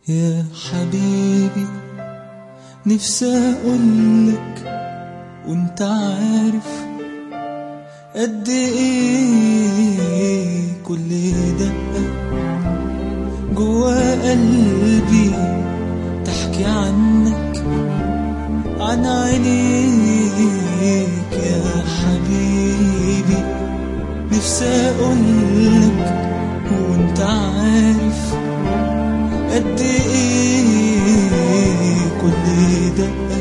يا حبيبي نفسي اقولك وانت عارف قد ايه كل دقة جوا قلبي تحكي عنك عن عينيك يا حبيبي نفسي اقولك وانت عارف قد ايه كل دقة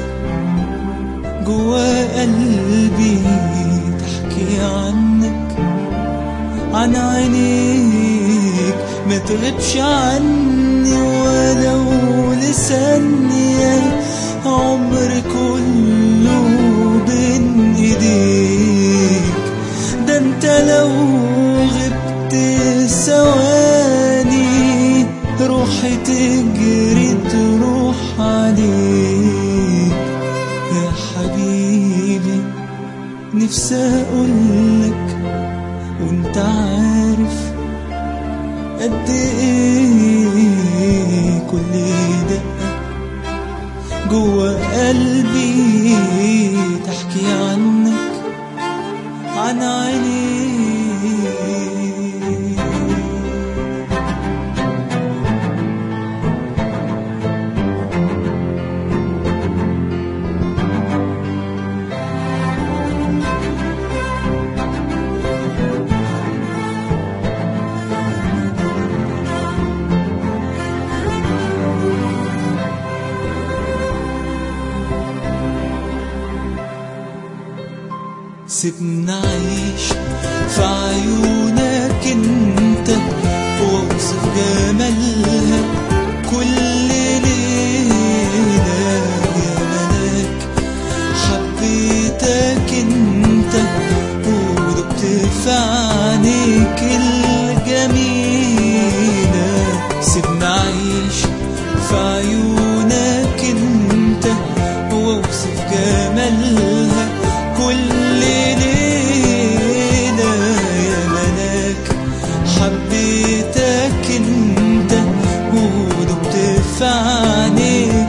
جوا قلبي تحكي عنك عن عينيك ما تغيبش عني ولو لثانية عمري كله بين ايديك ده انت لو غبت ثواني روحي تجري تروح عليك يا حبيبي نفسي اقولك وانت عارف قد ايه كل دقة جوا قلبي تحكي عنك عن عينيك سيبنا عيش في عيونك انت واوصف جمالها كل ليلة يا ملاك حبيتك انت ودقت في عينيك الجميلة سيبنا عيش في عيونك انت واوصف جمالها كل ليلة يا ملاك حبيتك انت ودقت في عينيك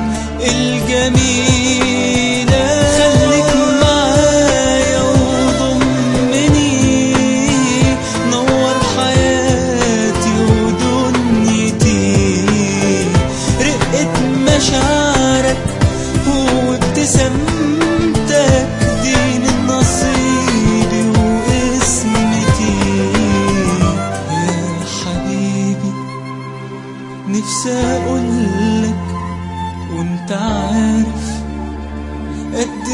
الجميلة خليك معايا وضمني نور حياتي ودنيتي رقة مشاعرك وابتسامتك دين نصيبي واسمتي يا حبيبي نفسي اقولك وانت عارف قد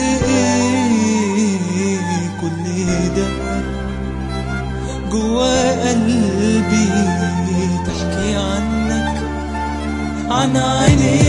ايه كل دقة جوا قلبي تحكي عنك عن عينيك